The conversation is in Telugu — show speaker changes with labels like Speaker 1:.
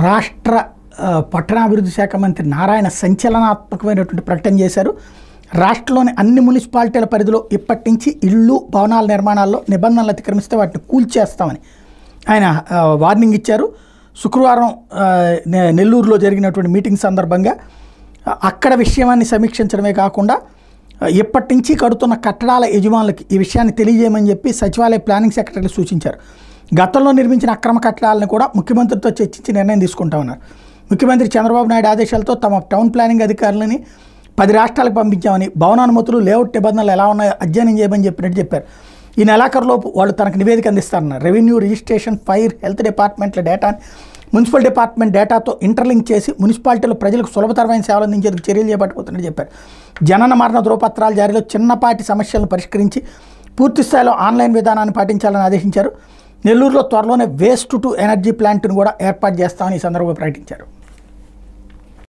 Speaker 1: రాష్ట్ర ఆ, పట్టణాభివృద్ధి శాఖ మంత్రి నారాయణ సంచలనాత్మకమైనటువంటి ప్రకటన చేశారు రాష్ట్రంలోని అన్ని మున్సిపాలిటీల పరిధిలో ఇప్పటి నుంచి ఇళ్ళు భవనాల నిర్మాణాల్లో నిబంధనలు అతిక్రమిస్తే వాటిని కూల్చేస్తామని ఆయన ఆ, వార్నింగ్ ఇచ్చారు శుక్రవారం ఆ, నె- నెల్లూరులో జరిగినటువంటి మీటింగ్ సందర్భంగా ఆ, అక్కడ విషయాన్ని సమీక్షించడమే కాకుండా ఆ, ఇప్పటి నుంచి కడుతున్న కట్టడాల యజమానులకి ఈ విషయాన్ని తెలియజేయమని చెప్పి సచివాలయ ప్లానింగ్ సెక్రటరీ సూచించారు గతంలో నిర్మించిన అక్రమ కట్టడాలను కూడా ముఖ్యమంత్రితో చర్చించి నిర్ణయం తీసుకుంటామన్నారు ముఖ్యమంత్రి చంద్రబాబు నాయుడు ఆదేశాలతో తమ టౌన్ ప్లానింగ్ అధికారులని పది రాష్ట్రాలకు పంపించామని భవనానుమతులు లేఅవుట్ నిబంధనలు ఎలా ఉన్నాయో అధ్యయనం చేయమని చెప్పినట్టు చెప్పారు ఈ నెలాఖరులోపు వాళ్ళు తనకు నివేదిక అందిస్తారన్నారు రెవెన్యూ రిజిస్ట్రేషన్ ఫైర్ హెల్త్ డిపార్ట్మెంట్ల డేటాని మున్సిపల్ డిపార్ట్మెంట్ డేటాతో ఇంటర్లింక్ చేసి మున్సిపాలిటీలో ప్రజలకు సులభతరమైన సేవలు అందించేందుకు చర్యలు చేపట్టుకుతున్నట్టు చెప్పారు జనన మరణ ధృవపత్రాల జారీలో చిన్నపాటి సమస్యలను పరిష్కరించి పూర్తి స్థాయిలో ఆన్లైన్ విధానాన్ని పాటించాలని ఆదేశించారు నెల్లూరులో త్వరలోనే వేస్ట్ టు ఎనర్జీ ప్లాంట్ను కూడా ఏర్పాటు చేస్తామని ఈ సందర్భంగా ప్రకటించారు